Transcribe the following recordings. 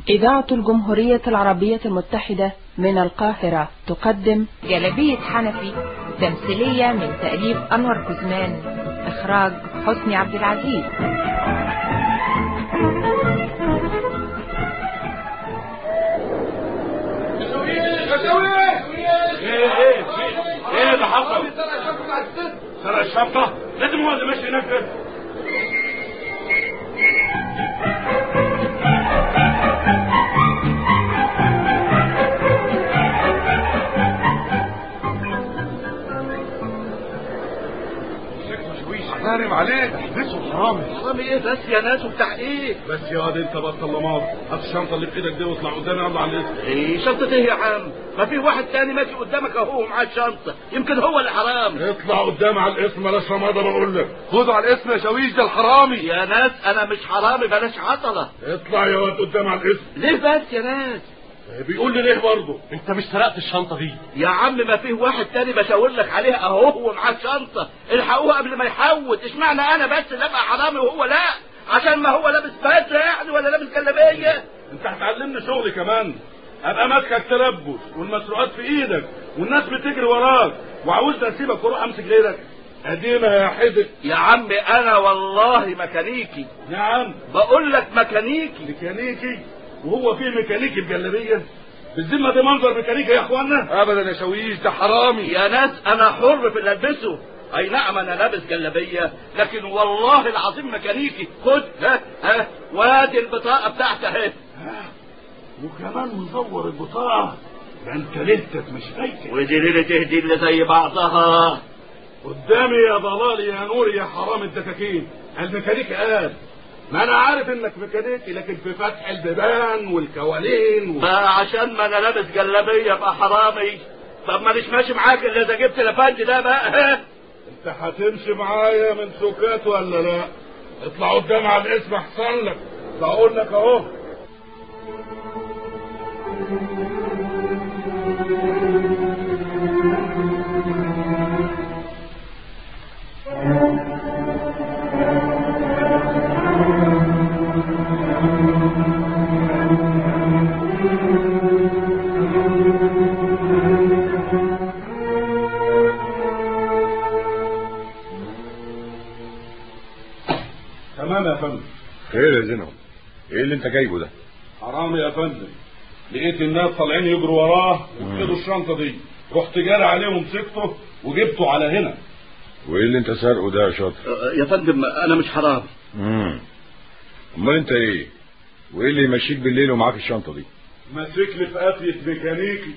إذاعة الجمهورية العربية المتحدة من القاهرة تقدم جلبية حنفي تمثيلية من تأليف أنور كزمان إخراج حسني عبد العزيز ايه ايه ايه اللي حصل؟ سرق الشنطة؟ لازم هو اللي ماشي هناك كده حارم عليك احبسه حرامي حرامي ايه بس يا ناس وبتاع ايه؟ بس يا واد انت بطل لماط هات الشنطة اللي في ايدك دي واطلع قدامي يلا على الاسم ايه شنطة ايه يا عم؟ ما في واحد تاني ماشي قدامك اهو معاه الشنطة يمكن هو اللي حرام اطلع قدامي على الاسم بلاش رمادة بقول لك خده على الاسم يا شاويش ده الحرامي يا ناس انا مش حرامي بلاش عطلة اطلع يا واد قدامي على الاسم ليه بس يا ناس؟ بيقول لي ليه برضه انت مش سرقت الشنطه دي يا عم ما فيه واحد تاني بشاور لك عليها اهو هو معاه الشنطة الحقوها قبل ما يحوت اشمعنى انا بس اللي ابقى حرامي وهو لا عشان ما هو لابس بدلة يعني ولا لابس جلابية انت هتعلمني شغل كمان ابقى ماسكك تلبس والمسروقات في ايدك والناس بتجري وراك وعاوزني اسيبك واروح امسك غيرك ادينا يا حدق يا عم انا والله ميكانيكي يا عم بقول لك ميكانيكي ميكانيكي وهو في ميكانيكي بجلابيه بالذمه ده منظر ميكانيكي يا اخوانا ابدا يا شاويش ده حرامي يا ناس انا حر في اللي البسه اي نعم انا لابس جلابيه لكن والله العظيم ميكانيكي خد ها ها وادي البطاقه بتاعتي اهي وكمان مزور البطاقه ده انت ليلتك مش فايته ودي ليله تهدي اللي زي بعضها قدامي يا ضلالي يا نوري يا حرام الدكاكين الميكانيكي قال ما انا عارف انك ميكانيكي لكن في فتح البيبان والكوالين و... بقى عشان ما انا لابس جلابيه ابقى حرامي طب مانيش ماشي معاك الا اذا جبت الافندي ده بقى ها انت هتمشي معايا من سكات ولا لا اطلع قدامي على الاسم احسن لك بقول لك اهو تمام يا فندم خير يا زينب ايه اللي انت جايبه ده حرام يا فندم لقيت الناس طالعين يجروا وراه وخدوا الشنطه دي رحت جاري عليه ومسكته وجبته على هنا وايه اللي انت سارقه ده يا شاطر يا فندم انا مش حرامي امم امال انت ايه وايه اللي يمشيك بالليل ومعاك الشنطه دي ماسك لي في قافيه ميكانيكي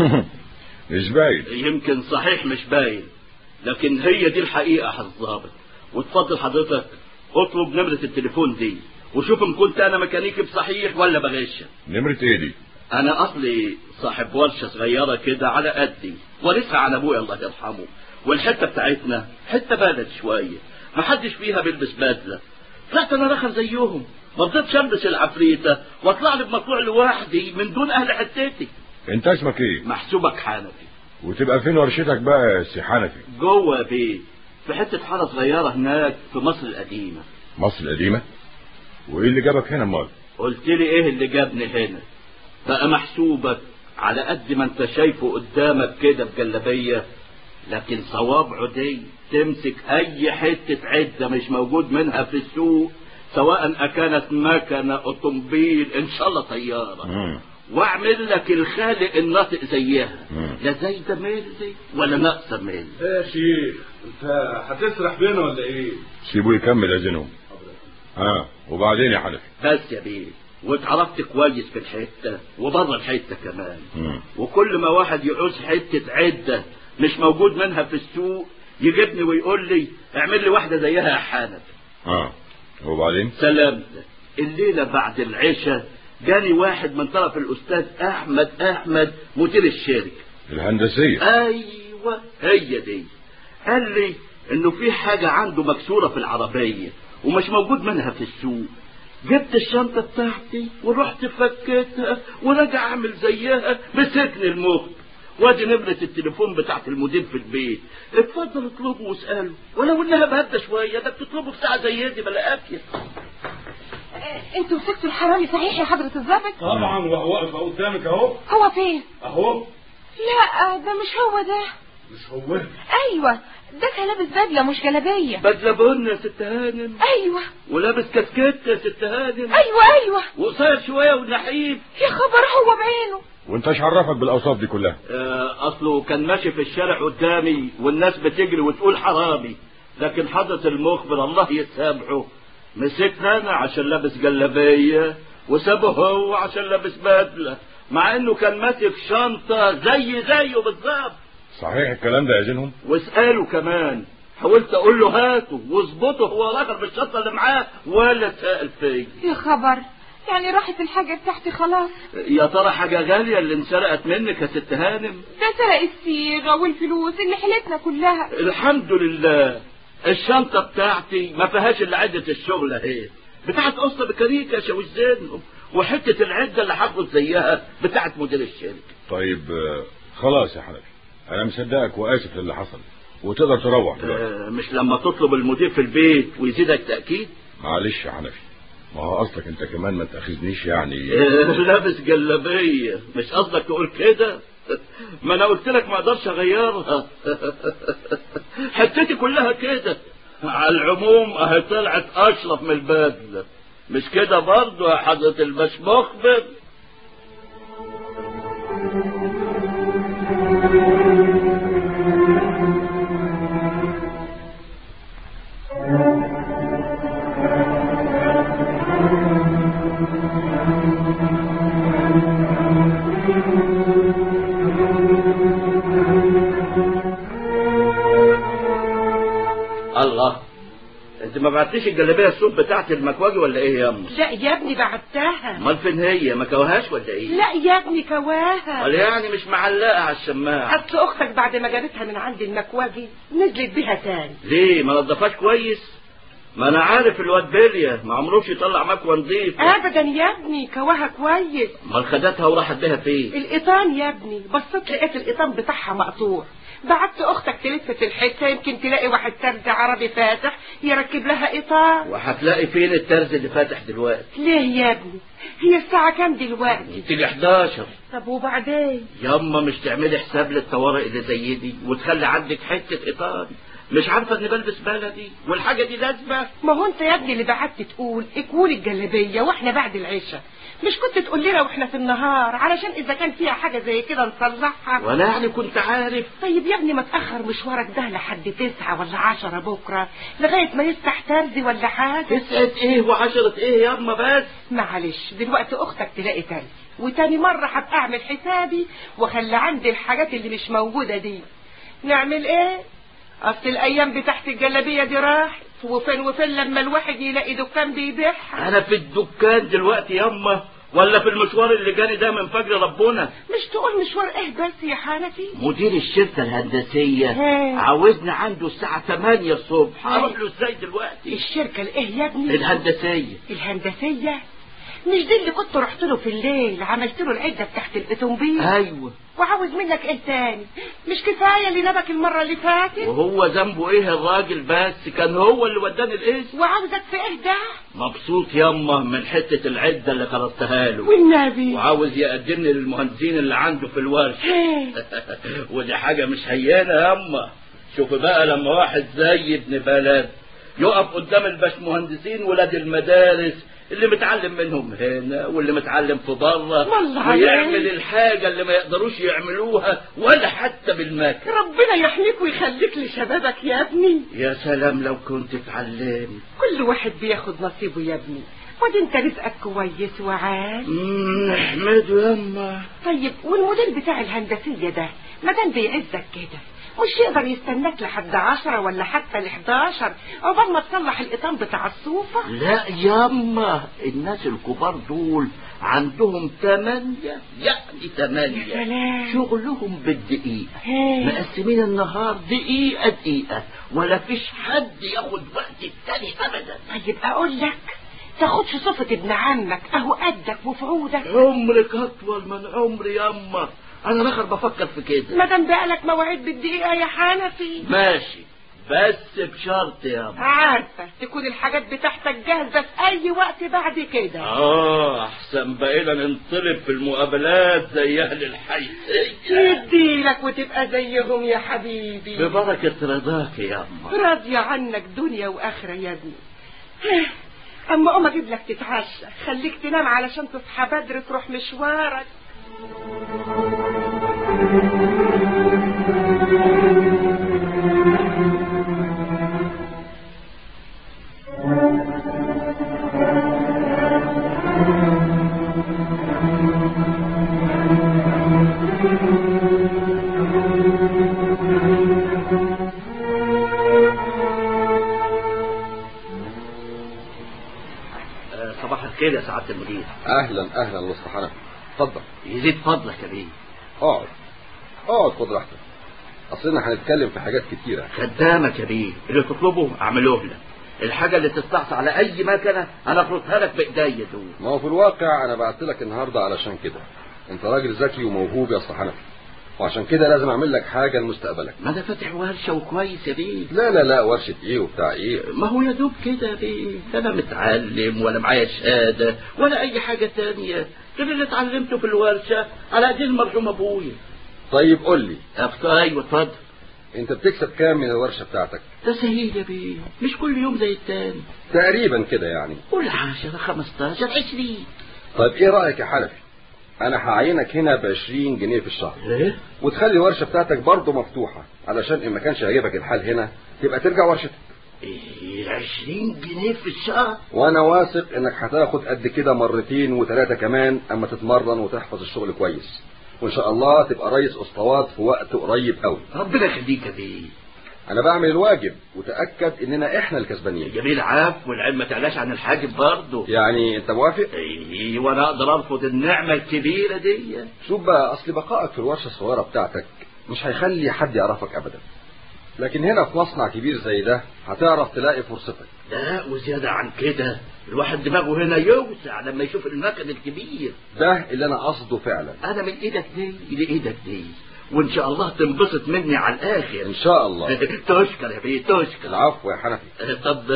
مش باين يمكن صحيح مش باين لكن هي دي الحقيقة يا الضابط وتفضل حضرتك اطلب نمرة التليفون دي وشوف ان كنت انا ميكانيكي بصحيح ولا بغش نمرة ايه دي انا اصلي صاحب ورشة صغيرة كده على قدي ورثها عن ابويا الله يرحمه والحتة بتاعتنا حتة بلد شوية محدش فيها بيلبس بدلة طلعت انا رخر زيهم ما رضيتش البس العفريتة واطلع لي بمطلوع لوحدي من دون اهل حتتي انت اسمك ايه محسوبك حنفي وتبقى فين ورشتك بقى يا سي حنفي جوه بيت في حتة حارة صغيرة هناك في مصر القديمة مصر القديمة وايه اللي جابك هنا امال قلت لي ايه اللي جابني هنا بقى محسوبك على قد ما انت شايفه قدامك كده بجلابية لكن صوابعه دي تمسك اي حتة عدة مش موجود منها في السوق سواء اكانت مكنة اوتومبيل ان شاء الله طيارة مم. واعمل لك الخالق الناطق زيها مم. لا زايدة ملي ولا ناقصة ملي يا شيخ انت هتسرح بينا ولا ايه سيبه يكمل يا زينب ها وبعدين يا حنفي بس يا بيه واتعرفت كويس في الحتة وبره الحتة كمان مم. وكل ما واحد يعوز حتة عدة مش موجود منها في السوق يجيبني ويقول لي اعمل لي واحدة زيها يا حنفي ها وبعدين سلامتك الليلة بعد العشاء جاني واحد من طرف الأستاذ أحمد أحمد مدير الشركة الهندسية أيوة هي دي قال لي إنه في حاجة عنده مكسورة في العربية ومش موجود منها في السوق جبت الشنطة بتاعتي ورحت فكيتها ورجع أعمل زيها مسكني المخ وادي نمرة التليفون بتاعت المدير في البيت اتفضل اطلبه واسأله ولو انها بهدى شوية ده بتطلبه في ساعة زي دي بلا افيد انتوا مسكتوا الحرامي صحيح يا حضرة الضابط طبعا وهو واقف قدامك اهو هو فين اهو لا ده مش هو ده مش هو ايوه ده كان لابس بدله مش جلابيه بدله بن يا ست هانم ايوه ولابس كاسكيت يا ست هانم ايوه ايوه وقصير شويه ونحيف يا خبر هو بعينه وانت ايش عرفك بالاوصاف دي كلها آه، اصله كان ماشي في الشارع قدامي والناس بتجري وتقول حرامي لكن حضرة المخبر الله يسامحه مسكنا انا عشان لابس جلابيه وسابه هو عشان لابس بدله مع انه كان ماسك شنطه زي زيه بالظبط صحيح الكلام ده يا زينهم واساله كمان حاولت اقول له هاته واظبطه هو الاخر بالشنطه اللي معاه ولا سال فيا يا خبر يعني راحت الحاجه بتاعتي خلاص يا ترى حاجه غاليه اللي انسرقت منك يا ست هانم ده سرق الصيغه والفلوس اللي حيلتنا كلها الحمد لله الشنطة بتاعتي ما فيهاش الا عدة الشغل اهي بتاعت قصة بكريكة شاوش زينهم وحتة العدة اللي هاخد زيها بتاعت مدير الشركة طيب آه، خلاص يا حنفي انا مصدقك واسف للي حصل وتقدر تروح دلوقتي آه، مش لما تطلب المدير في البيت ويزيدك تأكيد معلش يا حنفي ما هو اصلك انت كمان ما تاخذنيش يعني آه، لابس جلابية مش قصدك تقول كده ما انا قلت لك ما اقدرش اغيرها حتتي كلها كده على العموم اهي طلعت اشرف من البدله مش كده برضه يا حضرة الباش مخبر الله انت ما بعتيش الجلابيه السوق بتاعت المكواجي ولا ايه يا ام لا يا ابني بعتها امال فين هي ما كوهاش ولا ايه لا يا ابني كواها ولا يعني مش معلقه على الشماعه اصل اختك بعد ما جابتها من عند المكواجي نزلت بيها تاني ليه ما نضفاش كويس ما انا عارف الواد بليا ما عمروش يطلع مكوى نضيف ابدا يا ابني كواها كويس امال خدتها وراحت بيها فين القيطان يا ابني بصيت لقيت القيطان بتاعها مقطوع بعت اختك تلف في الحته يمكن تلاقي واحد ترز عربي فاتح يركب لها قيطان وهتلاقي فين الترز اللي فاتح دلوقتي ليه يا ابني هي الساعه كام دلوقتي تيجي 11 طب وبعدين ياما مش تعملي حساب للطوارئ اللي زي دي وتخلي عندك حته قيطان مش عارفه اني بلبس بلدي والحاجه دي لازمه ما هو انت يا ابني اللي بعت تقول اكول الجلابيه واحنا بعد العشاء مش كنت تقول لنا واحنا في النهار علشان اذا كان فيها حاجه زي كده نصلحها ولا يعني كنت عارف طيب يا ابني ما تاخر مشوارك ده لحد تسعة ولا عشرة بكره لغايه ما يفتح ترزي ولا حاجه تسعة ايه وعشرة ايه ياما بس معلش دلوقتي اختك تلاقي ترزي وتاني مرة هبقى اعمل حسابي واخلي عندي الحاجات اللي مش موجودة دي نعمل ايه اصل الايام بتاعت الجلابية دي راحت وفين وفين لما الواحد يلاقي دكان بيبيعها انا في الدكان دلوقتي ياما ولا في المشوار اللي جاني ده من فجر ربنا مش تقول مشوار ايه بس يا حنفي مدير الشركة الهندسية ها. عاوزني عنده الساعة 8 الصبح ها. اروح له ازاي دلوقتي الشركة الايه يا ابني الهندسية الهندسية مش دي اللي كنت رحت له في الليل عملت له العدة بتاعت الاتومبيل ايوه وعاوز منك ايه تاني مش كفاية اللي نبك المرة اللي فاتت وهو ذنبه ايه الراجل بس كان هو اللي وداني الاسم وعاوزك في ايه ده مبسوط ياما من حتة العدة اللي كررتها له والنبي وعاوز يقدمني للمهندسين اللي عنده في الورشة إيه. ودي حاجة مش هينة ياما شوف بقى لما واحد زي ابن بلد يقف قدام الباشمهندسين ولاد المدارس اللي متعلم منهم هنا واللي متعلم في بره والله ويعمل عليك. الحاجة اللي ما يقدروش يعملوها ولا حتى بالمكر ربنا يحميك ويخليك لشبابك يا ابني يا سلام لو كنت اتعلمت كل واحد بياخد نصيبه يا ابني ودي انت رزقك كويس وعال أمم، احمده ياما طيب والمدير بتاع الهندسية ده ما دام بيعزك كده مش يقدر يستناك لحد عشرة ولا حتى لحداشر عقبال ما تصلح القطان بتاع الصوفة لا ياما الناس الكبار دول عندهم تمانية يعني تمانية يا سلام. شغلهم بالدقيقة هي. مقسمين النهار دقيقة دقيقة ولا فيش حد ياخد وقت التاني ابدا طيب اقول لك تاخدش صفة ابن عمك اهو قدك وفعودك عمرك اطول من عمري ياما انا الاخر بفكر في كده ما دام بقالك مواعيد بالدقيقة يا حنفي ماشي بس بشرط يا أما. عارفة تكون الحاجات بتاعتك جاهزة في أي وقت بعد كده اه احسن بقينا ننطلب في المقابلات زي اهل الحي يديلك وتبقى زيهم يا حبيبي ببركة رضاك يا أما راضية عنك دنيا وآخرة يا ابني أما أقوم أجيب لك تتعشى خليك تنام علشان تصحى بدري تروح مشوارك آه، صباح الخير يا سعادة المدير اهلا اهلا وسط حنفي اتفضل يزيد فضلك يا بيه اقعد اقعد خد راحتك اصلنا هنتكلم في حاجات كتيرة خدامك يا بيه اللي تطلبه اعملوه لك الحاجة اللي تستعصي على أي مكنة أنا أفرضها لك بإيديا دول ما هو في الواقع انا بعت لك النهارده علشان كده انت راجل ذكي وموهوب يا اسطى حنفي وعشان كده لازم اعمل لك حاجه لمستقبلك ما أنا فاتح ورشة وكويس يا بيه لا لا لا ورشه ايه وبتاع ايه ما هو يا دوب كده يا بيه أنا متعلم ولا معايا شهادة ولا أي حاجة تانية غير اللي اتعلمته في الورشة على أيدين المرحوم أبويا طيب قول لي أفت- أيوة اتفضل انت بتكسب كام من الورشه بتاعتك ده سهيل يا بيه مش كل يوم زي التاني تقريبا كده يعني قول 10 15 20 طيب ايه رايك يا حنفي انا هعينك هنا ب 20 جنيه في الشهر ايه وتخلي الورشه بتاعتك برضه مفتوحه علشان ان ما كانش عاجبك الحال هنا تبقى ترجع ورشتك ايه 20 جنيه في الشهر وانا واثق انك هتاخد قد كده مرتين وثلاثه كمان اما تتمرن وتحفظ الشغل كويس وان شاء الله تبقى رئيس اسطوات في وقت قريب قوي ربنا يخليك يا بيه انا بعمل الواجب وتاكد اننا احنا الكسبانين جميل عاف والعلم ما تعلاش عن الحاجب برضه يعني انت موافق ايه وانا اقدر ارفض النعمه الكبيره دي شوف بقى اصل بقائك في الورشه الصغيره بتاعتك مش هيخلي حد يعرفك ابدا لكن هنا في مصنع كبير زي ده هتعرف تلاقي فرصتك لا وزياده عن كده الواحد دماغه هنا يوسع لما يشوف المكن الكبير ده اللي انا قصده فعلا انا من ايدك دي لايدك دي وان شاء الله تنبسط مني على الاخر ان شاء الله تشكر يا بيه تشكر العفو يا حنفي طب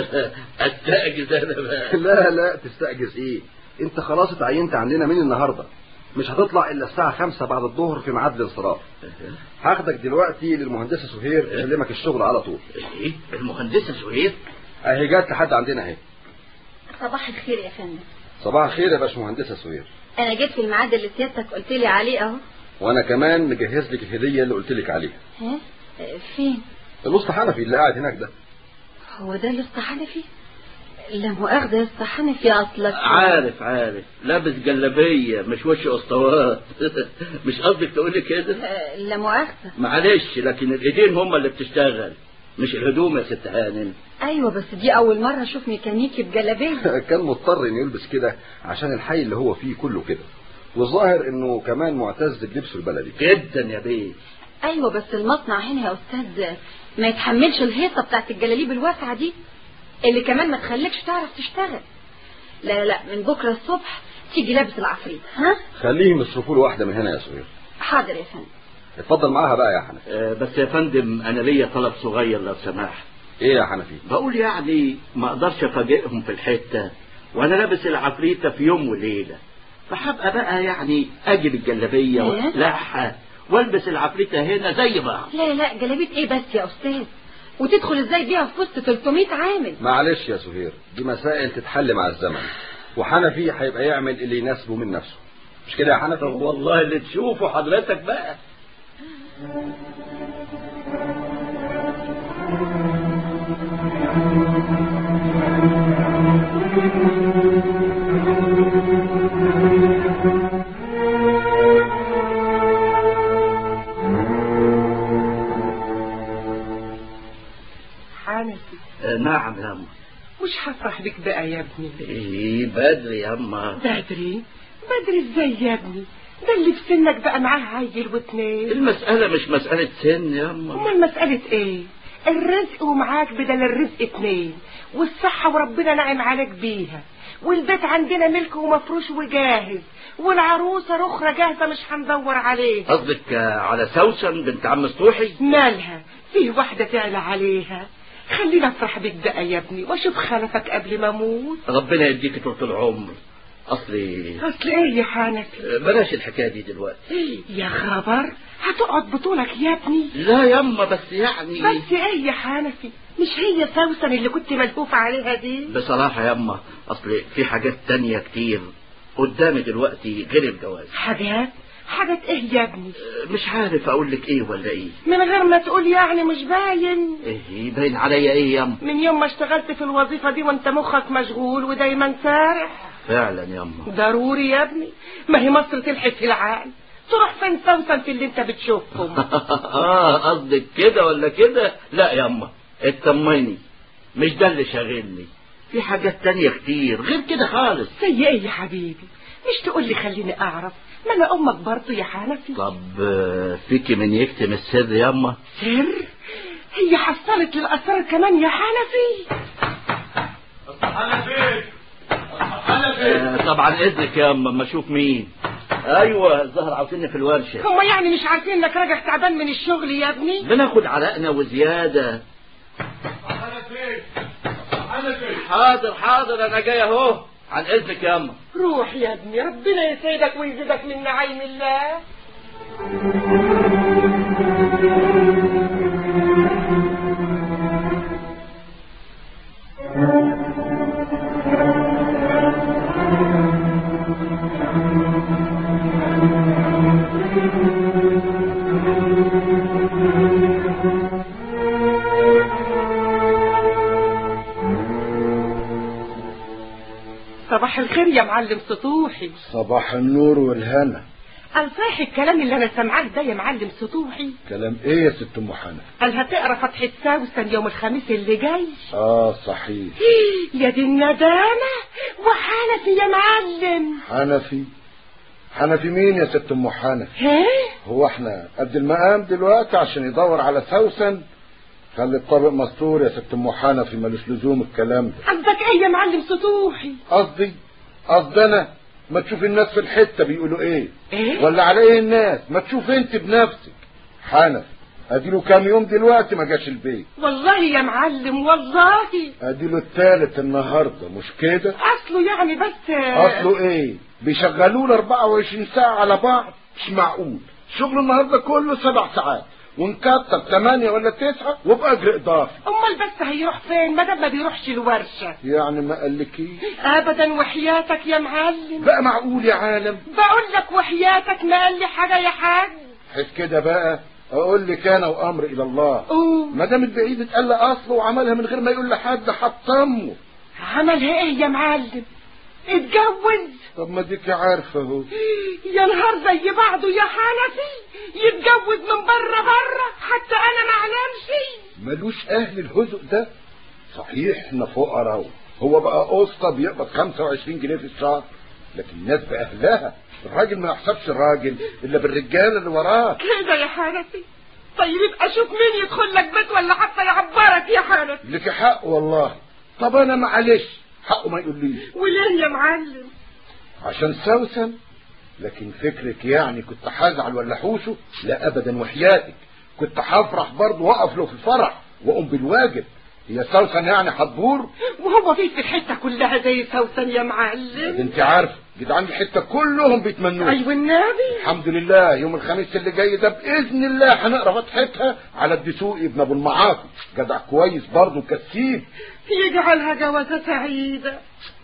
استأجز انا بقى لا لا تستأجز ايه انت خلاص اتعينت عندنا من النهارده مش هتطلع الا الساعة خمسة بعد الظهر في ميعاد الانصراف هاخدك دلوقتي للمهندسة سهير تسلمك الشغل على طول ايه المهندسه سهير اهي جت لحد عندنا اهي صباح الخير يا فندم صباح الخير يا باشمهندسة سهير انا جيت في الميعاد اللي سيادتك قلت لي عليه اهو وانا كمان مجهز لك الهدية اللي قلت لك عليها ها آه، فين الوسط حنفي اللي قاعد هناك ده هو ده الاسطى حنفي لا مؤاخذة يا اسطى حنفي اصلك عارف عارف لابس جلابيه مش وش اسطوات مش قصدك تقولي كده آه، لا مؤاخذة معلش لكن الايدين هم اللي بتشتغل مش الهدوم يا ست هانم ايوه بس دي اول مرة اشوف ميكانيكي بجلابية كان مضطر انه يلبس كده عشان الحي اللي هو فيه كله كده والظاهر انه كمان معتز بلبسه البلدي جدا يا بيه ايوه بس المصنع هنا يا استاذ ما يتحملش الهيصة بتاعت الجلاليب الواسعة دي اللي كمان ما تخليكش تعرف تشتغل لا لا من بكرة الصبح تيجي لابس العفريت ها خليهم يصرفوا له واحدة من هنا يا سهير حاضر يا فندم اتفضل معاها بقى يا حنفي آه بس يا فندم انا ليا طلب صغير لو سمحت ايه يا حنفي بقول يعني ما اقدرش افاجئهم في الحته وانا لابس العفريته في يوم وليله فهبقى بقى يعني اجي بالجلابيه إيه؟ واقلعها والبس العفريته هنا زي بعض لا لا جلابية ايه بس يا استاذ وتدخل ازاي بيها في وسط 300 عامل معلش يا سهير دي مسائل تتحل مع الزمن وحنفي هيبقى يعمل اللي يناسبه من نفسه مش كده يا طب حنفي والله اللي تشوفه حضرتك بقى حنفي آه نعم يا أما مش هفرح بك بقى يا ابني إيه بدري يا أما بدري بدري ازاي يا ابني ده اللي في سنك بقى معاه عيل واتنين المسألة مش مسألة سن يا أما امال مسألة ايه الرزق ومعاك بدل الرزق اتنين والصحة وربنا نعم عليك بيها والبيت عندنا ملك ومفروش وجاهز والعروسة رخرة جاهزة مش هندور عليها قصدك آه، على سوسن بنت عم سطوحي مالها فيه واحدة تعلى عليها خلينا افرح بيك بقى يا ابني واشوف خلفك قبل ما اموت ربنا يديك طول العمر اصلي اصل ايه يا حنفي بلاش الحكايه دي دلوقتي يا خبر هتقعد بطولك يا ابني لا يما بس يعني بس ايه يا حنفي مش هي سوسن اللي كنت ملهوف عليها دي بصراحه يما اصل في حاجات تانية كتير قدامي دلوقتي غير الجواز حاجات حاجات ايه يا ابني مش عارف اقول لك ايه ولا ايه من غير ما تقول يعني مش باين ايه باين عليا ايه يما من يوم ما اشتغلت في الوظيفة دي وانت مخك مشغول ودايما سارح فعلا يما ضروري يا ابني ما هي مصر تلحق في العقل تروح فين سوسن في اللي انت بتشوفهم اه قصدك كده ولا كده لا يما اطمني مش ده اللي شاغلني في حاجات تانية كتير غير كده خالص زي ايه يا حبيبي مش تقول لي خليني اعرف ما انا امك برضه يا حنفي طب آه، فيكي من يكتم السر يما سر هي حصلت للاسرار كمان يا حنفي آه، طبعا اذنك يا اما اما اشوف مين ايوه الظهر عاوزيني في الورشه هما يعني مش عارفين انك راجع تعبان من الشغل يا ابني بناخد علقنا وزياده حاضر حاضر انا جاي اهو عن اذنك يا اما روح يا ابني ربنا يسعدك ويزيدك من نعيم الله صباح الخير يا معلم سطوحي صباح النور والهنا قال صحيح الكلام اللي انا سامعاه ده يا معلم سطوحي كلام ايه يا ست ام حنفي قال هتقرا فتحة سوسن يوم الخميس اللي جاي اه صحيح يا دي الندامة وحنفي يا معلم حنفي حنفي مين يا ست ام حنفي ها هو احنا قد المقام دلوقتي عشان يدور على سوسن خلي الطابق مستور يا ست ام حنفي ملوش لزوم الكلام ده قصدك ايه يا معلم سطوحي قصدي قصدي انا ما تشوف الناس في الحته بيقولوا ايه ايه ولا على ايه الناس ما تشوف انت بنفسك حنفي اديله كام يوم دلوقتي ما جاش البيت والله يا معلم والله اديله التالت النهارده مش كده اصله يعني بس اصله ايه بيشغلوه ال 24 ساعه على بعض مش معقول شغل النهارده كله سبع ساعات ونكتر ثمانية ولا تسعة وبأجر إضافي امال بس هيروح فين ما دام ما بيروحش الورشة يعني ما قالكيش ابدا وحياتك يا معلم بقى معقول يا عالم بقول لك وحياتك ما قال لي حاجة يا حاج حس كده بقى اقول لك انا وامر الى الله قول ما دام البعيد اتقل اصله وعملها من غير ما يقول لحد حطمه عملها ايه يا معلم اتجوز طب ما ديك عارفه اهو يا نهار زي بعضه يا حنفي يتجوز من بره بره حتى انا ما اعلمش ملوش اهل الهزء ده صحيح احنا فقراء هو بقى قسطة بيقبض 25 جنيه في الشهر لكن الناس باهلها الراجل ما يحسبش الراجل الا بالرجاله اللي وراه كده يا حنفي طيب يبقى شوف مين يدخل لك بيت ولا حتى يعبرك يا حنفي لك حق والله طب انا معلش حقه ما يقوليش وليه يا معلم عشان سوسن لكن فكرك يعني كنت هزعل ولا حوشه لا ابدا وحياتك كنت هفرح برضه واقف له في الفرح واقوم بالواجب هي سوسن يعني هتبور وهو في في الحته كلها زي سوسن يا ده معلم انت عارف جدعان الحته كلهم بيتمنوه ايوه النبي الحمد لله يوم الخميس اللي جاي ده باذن الله هنقرا فتحتها على الدسوقي ابن ابو المعاصي جدع كويس برضه كسيب يجعلها جوازة سعيدة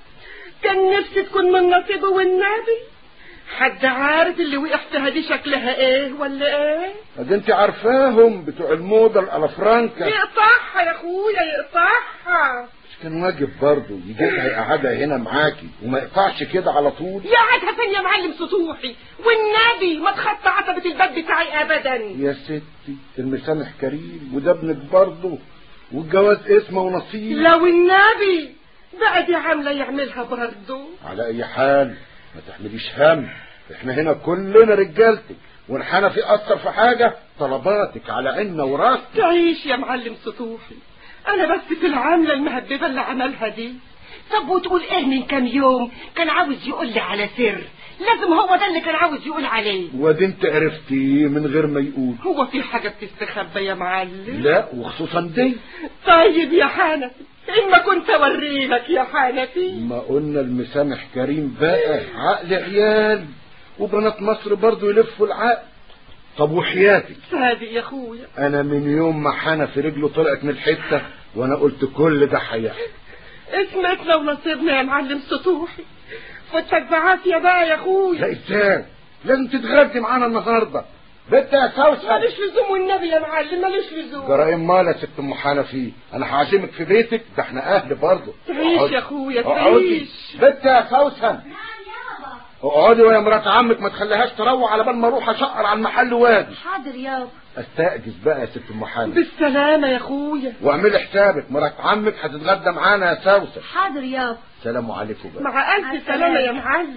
كان نفسي تكون من نصيبه والنبي حد عارف اللي وقع فيها دي شكلها ايه ولا ايه ده انت عارفاهم بتوع الموضه الالافرانكا يقطعها يا اخويا يقطعها مش كان واجب برضه يجيبها يقعدها هنا معاكي وما يقطعش كده على طول يقعدها فين يا معلم سطوحي والنبي ما تخطى عتبة الباب بتاعي ابدا يا ستي المسامح كريم وده ابنك برضه والجواز اسمه ونصيب لو النبي بقى دي عاملة يعملها برضه على اي حال ما تحمليش هم احنا هنا كلنا رجالتك وان حنفي اثر في حاجه طلباتك على عيننا وراسنا تعيش يا معلم سطوحي انا بس في العاملة المهببة اللي عملها دي طب وتقول ايه من كام يوم كان عاوز يقول لي على سر لازم هو ده اللي كان عاوز يقول عليه وادي انت عرفتي من غير ما يقول هو في حاجة بتستخبى يا معلم لا وخصوصا دي طيب يا حنفي إما كنت أوريلك يا حنفي ما قلنا المسامح كريم بقى عقل عيال وبنات مصر برضو يلفوا العقل طب وحياتي صادق يا أخويا انا من يوم ما حنفي رجله طلعت من الحته وانا قلت كل ده هيحصل اسمتنا ونصيبنا يا معلم سطوحي فتك بعافية بقى يا أخويا لا ازاي لازم تتغدي معانا النهارده بنت يا سوسن مالوش لزوم والنبي يا معلم مالوش لزوم جرائم مال يا ست ام حنفي انا هعزمك في بيتك ده احنا اهل برضه تعيش يا أخويا اقعدي تعيش بنت يا سوسن اقعدي ويا مرات عمك ما تخليهاش تروح على بال ما اروح اشقر على المحل واجي حاضر يابا استأجز بقى يا ست ام حنفي بالسلامة يا أخويا واعملي حسابك مرات عمك هتتغدى معانا يا سوسن حاضر يابا سلام عليكم بقى مع ألف سلامة يا معلم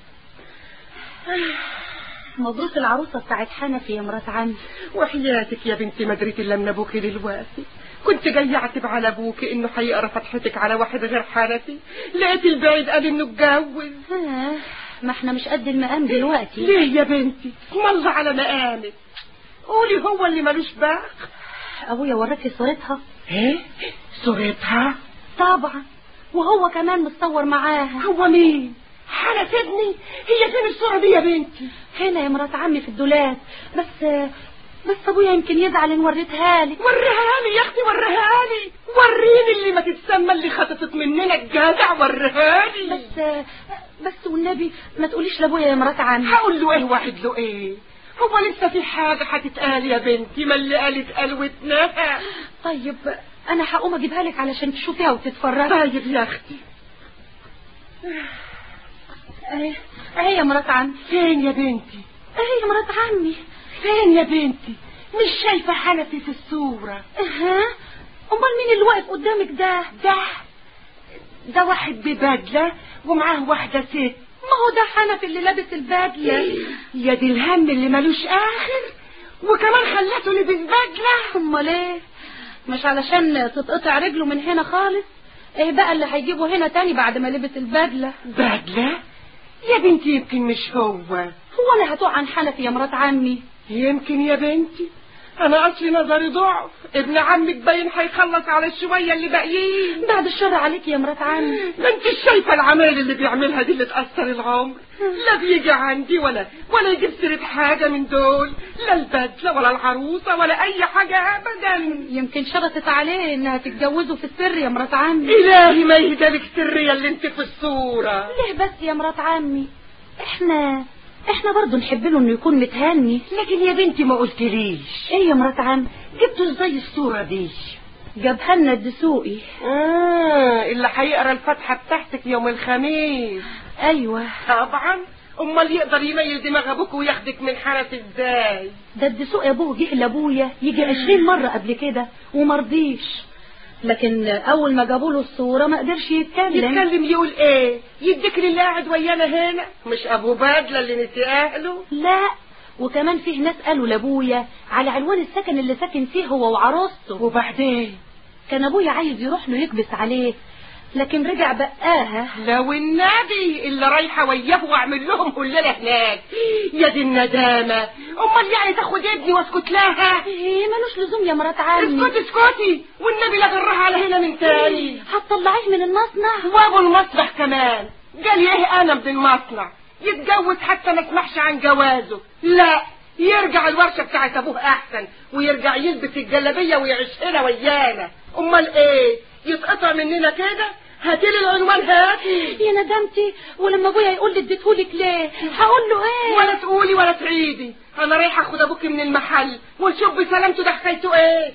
مبروك العروسة بتاعت حنفي يا مرات عمي وحياتك يا بنتي ما دريت الا من ابوكي دلوقتي كنت جاي اعتب على ابوكي انه هيقرا فتحتك على واحد غير حنفي لقيت البعيد قال انه اتجوز آه، ما احنا مش قد المقام دلوقتي ليه يا بنتي اسم الله على مقامك قولي هو اللي ملوش بقى ابويا وراكي صورتها ايه صورتها طبعا وهو كمان متصور معاها هو مين حنفي ابني هي فين الصورة دي يا بنتي هنا يا مرات عمي في الدولاب بس بس ابويا يمكن يزعل ان وريتها لك وريها لي يا اختي وريها لي وريني اللي ما تتسمى اللي خطفت مننا الجدع وريها لي بس بس والنبي ما تقوليش لابويا يا مرات عمي هقول له ايه واحد له ايه هو لسه في حاجة هتتقال يا بنتي ما اللي قالت قلوتنا طيب انا هقوم اجيبها لك علشان تشوفيها وتتفرجي طيب يا اختي اهي اهي يا مرات عمي فين يا بنتي اهي يا مرات عمي فين يا بنتي مش شايفة حنفي في الصورة اها امال مين اللي واقف قدامك ده ده ده واحد ببدلة ومعاه واحدة ست ما هو ده حنفي اللي لابس البدله يا دي الهم اللي ملوش اخر وكمان خلته لبس بدلة امال ايه مش علشان تتقطع رجله من هنا خالص ايه بقى اللي هيجيبه هنا تاني بعد ما لبس البدله بدلة يا بنتي يمكن مش هو هو انا هتوع عن حنفي يا مرات عمي يمكن يا بنتي انا اصلي نظري ضعف ابن عمك باين هيخلص على الشوية اللي باقيين بعد الشر عليك يا مرات عمي ما انت شايفة العمايل اللي بيعملها دي اللي تأثر العمر لا بيجي عندي ولا ولا يجيب سيرة حاجة من دول لا البدلة ولا العروسة ولا أي حاجة أبدا يمكن شرطت عليه انها تتجوزه في السر يا مرات عمي إلهي ما يهدالك سرية اللي انت في الصورة ليه بس يا مرات عمي احنا احنا برضه نحب له انه يكون متهني لكن يا بنتي ما قلتليش ايه يا مرات عمي جبتوا ازاي الصورة دي جابها لنا الدسوقي آه اللي هيقرا الفاتحة بتاعتك يوم الخميس ايوه طبعا امال يقدر يميل دماغ ابوك وياخدك من حنف ازاي ده الدسوقي ابوه جه لابويا يجي عشرين مرة قبل كده ومرضيش لكن اول ما جابوا له الصورة ما قدرش يتكلم يتكلم يقول ايه يديك اللي قاعد ويانا هنا مش ابو بدلة اللي نسي اهله لا وكمان فيه ناس قالوا لابويا على عنوان السكن اللي ساكن فيه هو وعروسته وبعدين كان ابويا عايز يروح له يكبس عليه لكن رجع بقاها لو النبي اللي رايحه وياه واعمل لهم كلنا هناك يا دي الندامه امال يعني تاخد ابني واسكت لها ايه ملوش لزوم يا مرات عمي اسكتي اسكتي والنبي لا جرها على هنا من تاني هتطلعيه من المصنع وابو المصبح كمان قال لي ايه انا من المصنع يتجوز حتى ما اسمحش عن جوازه لا يرجع الورشة بتاعت ابوه احسن ويرجع يلبس الجلابية ويعيش هنا ويانا امال ايه يتقطع مننا كده هاتيلي العنوان هاتي يا ندمتي ولما ابويا يقول لي اديتهولك ليه هقول له ايه ولا تقولي ولا تعيدي انا رايحه اخد ابوكي من المحل ونشوف بسلامته ده حكايته ايه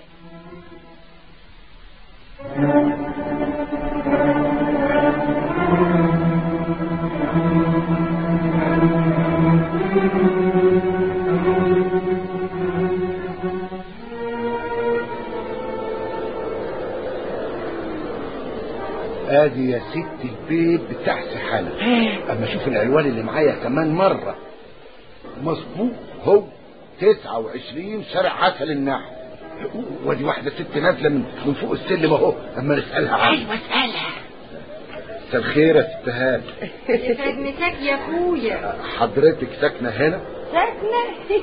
ادي يا ست البيت بتاع سحالة اما اشوف العنوان اللي معايا كمان مرة مظبوط هو تسعة وعشرين شارع عسل النحو ودي واحدة ست نازلة من, من فوق السلم اهو اما نسألها عنه ايوه اسالها مساء الخير يا ست هاني يسعد مساك يا اخويا حضرتك ساكنه هنا ساكنة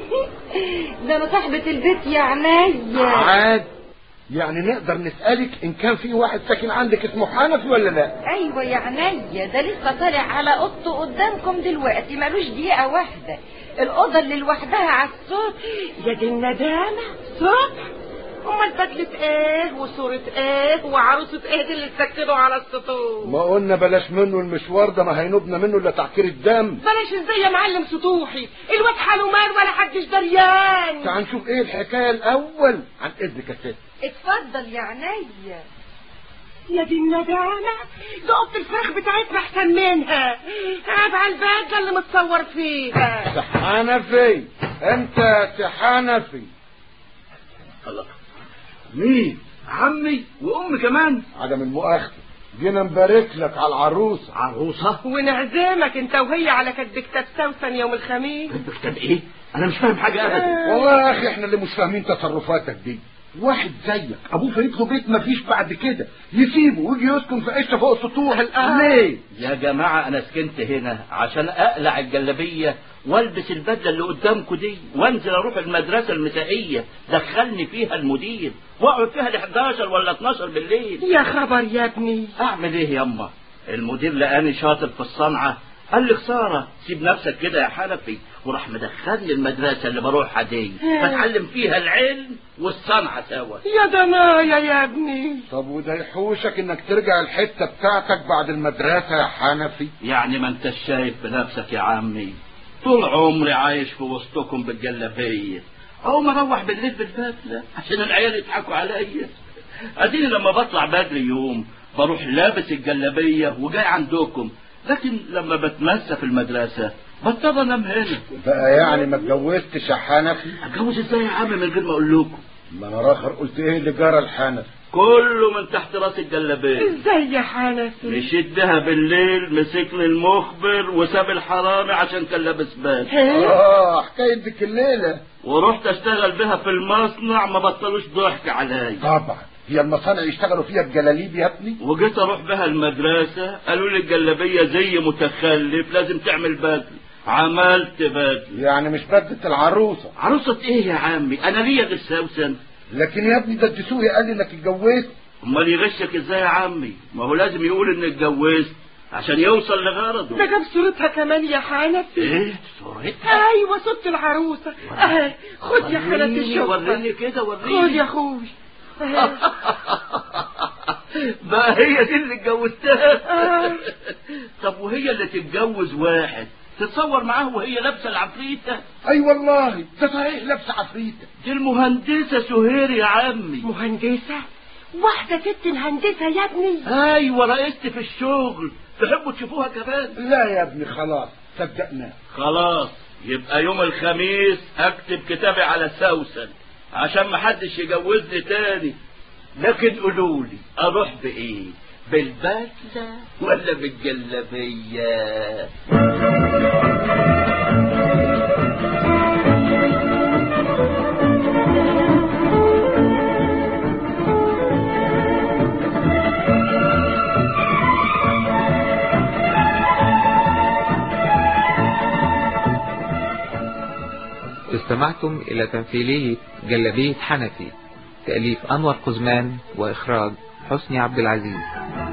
ده انا صاحبة البيت يا عينيا عاد يعني نقدر نسألك إن كان في واحد ساكن عندك اسمه حنفي ولا لا؟ ايوه يا عينيا ده لسه طالع على اوضته قدامكم دلوقتي ملوش دقيقه واحده الاوضه اللي لوحدها على الصوت يا دي الندامة صبح امال بدلة ايه وصورة ايه وعروسة ايه دي اللي تسكنوا على السطور ما قلنا بلاش منه المشوار ده ما هينوبنا منه الا تعكير الدم بلاش ازاي يا معلم سطوحي الواد حاله مال ولا حدش دريان تعال نشوف ايه الحكايه الاول عن اذنك يا ست اتفضل يا عينيا يا دي الندامة ده اوضة الفراخ بتاعتنا احسن منها قاعد على الباجة اللي متصور فيها حنفي انت يا سي حنفي الله مين عمي وامي كمان عدم المؤاخذه جينا نبارك لك على العروسه عروسه ونعزمك انت وهي على كتب كتاب سوسن يوم الخميس كتاب ايه انا مش فاهم حاجه ابدا والله يا اخي احنا اللي مش فاهمين تصرفاتك دي واحد زيك ابوه فايت له بيت مفيش بعد كده يسيبه ويجي يسكن في قشه فوق سطوح ليه يا جماعة أنا سكنت هنا عشان أقلع الجلابية والبس البدلة اللي قدامكم دي وانزل أروح المدرسة المسائية دخلني فيها المدير وأقعد فيها ل 11 ولا 12 بالليل يا خبر يا ابني أعمل إيه ياما المدير لقاني شاطر في الصنعة قال لي خسارة سيب نفسك كده يا حنفي وراح مدخلني المدرسة اللي بروحها دي بتعلم فيها العلم والصنعة سوا يا دنايا يا ابني طب وده يحوشك انك ترجع الحته بتاعتك بعد المدرسه يا حنفي يعني ما انت شايف بنفسك يا عمي طول عمري عايش في وسطكم بالجلابية أو ما أروح بالليل بالبدلة عشان العيال يضحكوا عليا أديني لما بطلع بدري يوم بروح لابس الجلابية وجاي عندكم لكن لما بتمسى في المدرسة بضطر انام هنا بقى يعني ما اتجوزتش يا حنفي اتجوز ازاي يا عم من غير ما اقول لكم ما انا راخر قلت ايه اللي جرى الحنفي كله من تحت راس الجلابيه ازاي يا حنفي مشيت بها بالليل مسكني المخبر وساب الحرامي عشان كان لابس بال اه حكايه ديك الليله ورحت اشتغل بها في المصنع ما بطلوش ضحك عليا طبعا هي المصانع يشتغلوا فيها بجلاليب يا ابني وجيت اروح بها المدرسة قالوا لي الجلابية زي متخلف لازم تعمل بدل عملت بدل يعني مش بدلة العروسة عروسة ايه يا عمي انا ليا غير سوسن لكن يا ابني ده الدسوقي قال لي انك اتجوزت امال يغشك ازاي يا عمي ما هو لازم يقول اني اتجوزت عشان يوصل لغرضه ده جاب صورتها كمان يا حنفي ايه صورتها ايوه صورة العروسة اه خد يا حنفي وريني الشوفة وريني كده خد وريني يا اخوي اه. بقى هي دي اللي اتجوزتها آه. طب وهي اللي تتجوز واحد تتصور معاه وهي لابسه العفريته اي والله ده صحيح لابسه عفريته دي المهندسه سهير يا عمي مهندسة واحدة ست الهندسة يا ابني ايوه رئيستي في الشغل تحبوا تشوفوها كمان لا يا ابني خلاص صدقناه خلاص يبقى يوم الخميس اكتب كتابي على سوسن عشان محدش يجوزني تاني لكن قولوا لي اروح بايه بالبدله ولا بالجلابيه استمعتم إلى تمثيلية جلبية حنفي تأليف أنور قزمان وإخراج حسني عبد العزيز